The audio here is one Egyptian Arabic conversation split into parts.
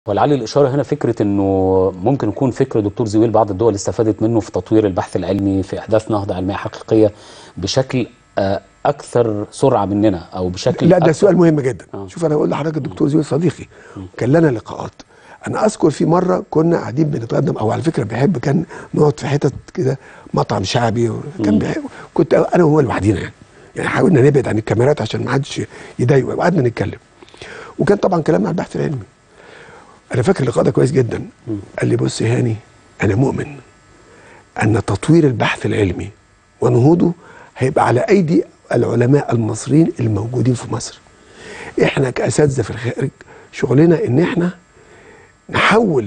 ولعل الإشارة هنا فكرة أنه ممكن يكون فكر دكتور زويل بعض الدول استفادت منه في تطوير البحث العلمي في إحداث نهضة علمية حقيقية بشكل آه، أكثر سرعة مننا أو بشكل لا ده أكثر سؤال مهم جدا آه. شوف انا بقول لحضرتك الدكتور زويل صديقي كان لنا لقاءات انا اذكر في مره كنا قاعدين بنتقدم او على فكره بيحب كان نقعد في حتت كده مطعم شعبي كان بيحب كنت انا وهو لوحدينا يعني يعني حاولنا نبعد عن الكاميرات عشان ما حدش يضايقه وقعدنا نتكلم وكان طبعا كلامنا عن البحث العلمي انا فاكر اللقاء ده كويس جدا قال لي بص يا هاني انا مؤمن ان تطوير البحث العلمي ونهوضه هيبقى على ايدي العلماء المصريين الموجودين في مصر احنا كاساتذه في الخارج شغلنا ان احنا نحول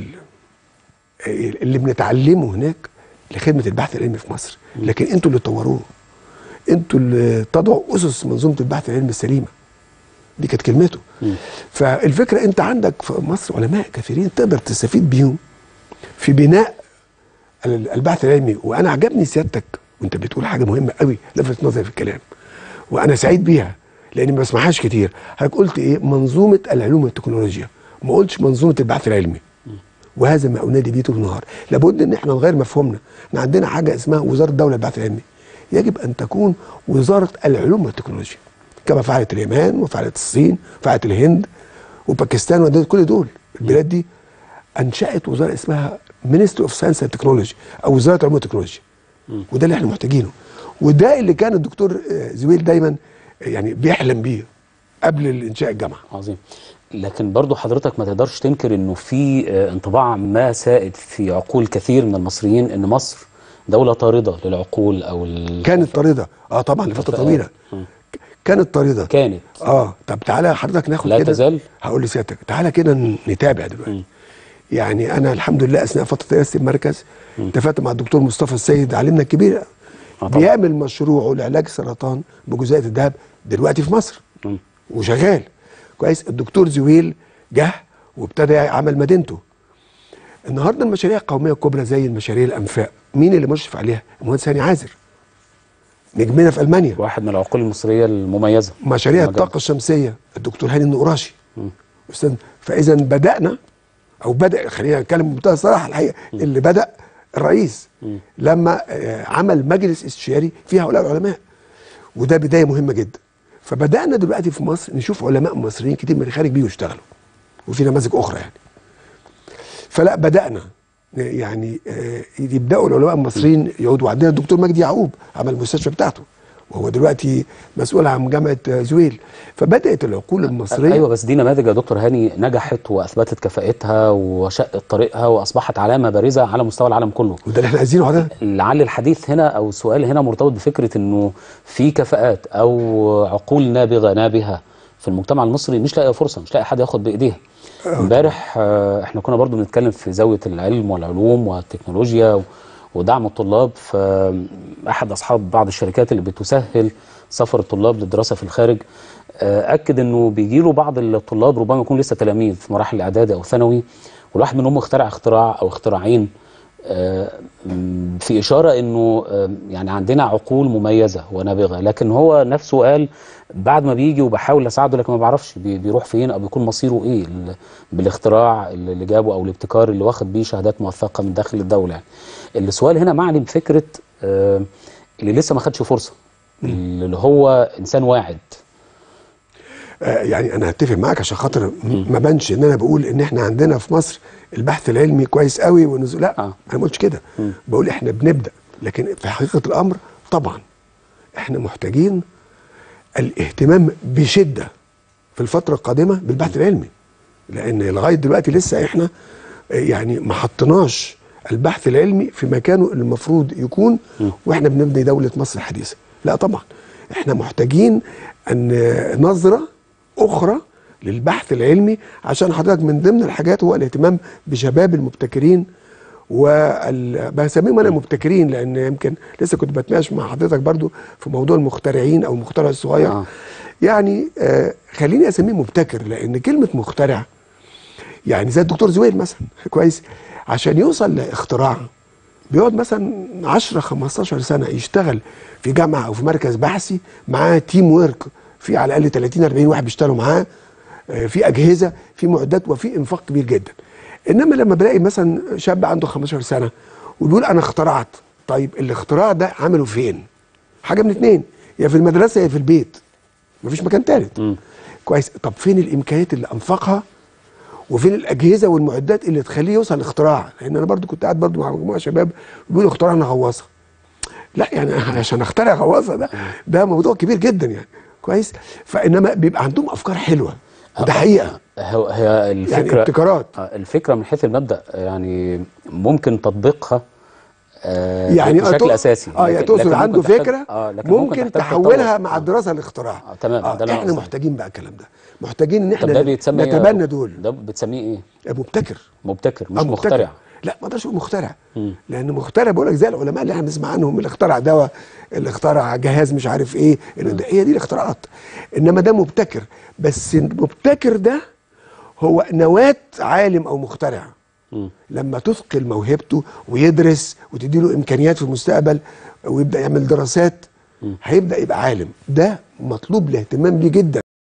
اللي بنتعلمه هناك لخدمه البحث العلمي في مصر لكن انتوا اللي طوروه انتوا اللي تضعوا اسس منظومه البحث العلمي السليمه دي كانت كلمته فالفكره انت عندك في مصر علماء كثيرين تقدر تستفيد بيهم في بناء ال- البحث العلمي وانا عجبني سيادتك وانت بتقول حاجه مهمه قوي لفتت نظري في الكلام وانا سعيد بيها لاني ما بسمعهاش كتير حضرتك قلت ايه منظومه العلوم والتكنولوجيا ما قلتش منظومه البحث العلمي وهذا ما انادي بيه طول النهار لابد ان احنا نغير مفهومنا احنا عندنا حاجه اسمها وزاره الدوله للبحث العلمي يجب ان تكون وزاره العلوم والتكنولوجيا كما فعلت اليابان وفعلت الصين وفعلت الهند وباكستان ودول كل دول البلاد دي انشات وزاره اسمها مينستري اوف ساينس اند تكنولوجي او وزاره العلوم والتكنولوجيا وده اللي احنا محتاجينه وده اللي كان الدكتور آه، زويل دايما آه، يعني بيحلم بيه قبل انشاء الجامعه عظيم لكن برضو حضرتك ما تقدرش تنكر انه في آه، انطباع ما سائد في عقول كثير من المصريين ان مصر دولة طاردة للعقول او ال... كانت طارده اه طبعا لفتره الكفاءات. طويله مم. كانت طارده كانت اه طب تعالى حضرتك ناخد لا كده تزال؟ هقول لسيادتك تعالى كده نتابع دلوقتي يعني انا الحمد لله اثناء فتره رئاسه المركز اتفقت مع الدكتور مصطفى السيد عالمنا الكبير طبعا. بيعمل مشروعه لعلاج السرطان بجزيئه الذهب دلوقتي في مصر مم. وشغال كويس الدكتور زويل جه وابتدى عمل مدينته النهارده المشاريع القوميه الكبرى زي المشاريع الانفاق مين اللي مشرف عليها المهندس هاني عازر نجمنا في المانيا واحد من العقول المصرية المميزة مشاريع في المجال. الطاقه الشمسيه الدكتور هاني النقراشي استاذ فاذا بدانا او بدا خلينا نتكلم بمنتهى الصراحه الحقيقه اللي بدا الرئيس لما آه، عمل مجلس استشاري فيه هؤلاء العلماء وده بدايه مهمه جدا فبدانا دلوقتي في مصر نشوف علماء مصريين كتير من الخارج بيجوا يشتغلوا وفي نماذج اخرى يعني فلا بدانا يعني آه، يبداوا العلماء المصريين يقعدوا عندنا الدكتور مجدي يعقوب عمل المستشفى بتاعته وهو دلوقتي مسؤول عن جامعه آه، زويل فبدات العقول المصريه ايوه بس دي نماذج يا دكتور هاني نجحت واثبتت كفاءتها وشقت طريقها واصبحت علامه بارزه على مستوى العالم كله وده اللي احنا عايزينه حضرتك لعل الحديث هنا او السؤال هنا مرتبط بفكره انه في كفاءات او عقول نابغه نابهه في المجتمع المصري مش لاقيه فرصه مش لاقي حد ياخد بايديها امبارح آه، احنا كنا برضو بنتكلم في زاويه العلم والعلوم والتكنولوجيا و- ودعم الطلاب فاحد اصحاب بعض الشركات اللي بتسهل سفر الطلاب للدراسه في الخارج آه، اكد انه بيجي له بعض الطلاب ربما يكون لسه تلاميذ في مراحل الاعدادي او ثانوي والواحد منهم اخترع اختراع او اختراعين آه، م- في إشارة أنه آه، يعني عندنا عقول مميزة ونابغة لكن هو نفسه قال بعد ما بيجي وبحاول أساعده لكن ما بعرفش بي- بيروح فين أو بيكون مصيره إيه ال- بالاختراع اللي جابه أو الابتكار اللي واخد بيه شهادات موثقة من داخل الدولة يعني. السؤال هنا معني بفكرة آه، اللي لسه ما خدش فرصة اللي هو إنسان واعد آه، يعني انا هتفق معاك عشان خاطر م- ما بانش ان انا بقول ان احنا عندنا في مصر البحث العلمي كويس قوي والنزول لا آه. انا ما قلتش كده بقول احنا بنبدا لكن في حقيقه الامر طبعا احنا محتاجين الاهتمام بشده في الفتره القادمه بالبحث العلمي لان لغايه دلوقتي لسه احنا آه، يعني ما حطيناش البحث العلمي في مكانه اللي المفروض يكون واحنا بنبني دوله مصر الحديثه لا طبعا احنا محتاجين ان نظره اخرى للبحث العلمي عشان حضرتك من ضمن الحاجات هو الاهتمام بشباب المبتكرين وال... بسميهم انا مبتكرين لان يمكن لسه كنت بتناقش مع حضرتك برضو في موضوع المخترعين او المخترع الصغير آه. يعني آه خليني اسميه مبتكر لان كلمه مخترع يعني زي الدكتور زويل مثلا كويس عشان يوصل لاختراع بيقعد مثلا 10 15 سنه يشتغل في جامعه او في مركز بحثي معاه تيم ورك في على الاقل 30 40 واحد بيشتغلوا معاه آه، في اجهزه في معدات وفي انفاق كبير جدا انما لما بلاقي مثلا شاب عنده 15 سنه وبيقول انا اخترعت طيب الاختراع ده عمله فين حاجه من اتنين يا في المدرسه يا في البيت مفيش مكان تالت مم. كويس طب فين الامكانيات اللي انفقها وفين الاجهزه والمعدات اللي تخليه يوصل لاختراع لان انا برضو كنت قاعد برضو مع مجموعه شباب بيقولوا اخترعنا غواصه لا يعني عشان اخترع غواصه ده ده موضوع كبير جدا يعني كويس فانما بيبقى عندهم افكار حلوه وده حقيقه هو هي الفكره ابتكارات. آه، الفكره من حيث المبدا يعني ممكن تطبيقها آه، يعني بشكل أتو- اساسي اه يعني لكن- تقصد لكن عنده ممكن تحتاج- فكره آه لكن ممكن تحتاج تحولها تطور. مع آه. الدراسه لاختراع آه، تمام، آه ده اللي أنا احنا قصدي. محتاجين بقى الكلام ده محتاجين ان طب احنا ده بيتسمى إيه يا نتبنى دكتور؟ دول ده بتسميه ايه مبتكر مبتكر مش آه، مبتكر. مخترع لا ما اقدرش اقول مخترع مم. لان مخترع بقول لك زي العلماء اللي احنا بنسمع عنهم اللي اخترع دواء اللي اخترع جهاز مش عارف ايه اللي ده هي دي الاختراعات انما ده مبتكر بس المبتكر ده هو نواة عالم او مخترع مم. لما تثقل موهبته ويدرس وتديله امكانيات في المستقبل ويبدا يعمل دراسات هيبدا يبقى عالم ده مطلوب الاهتمام بيه جدا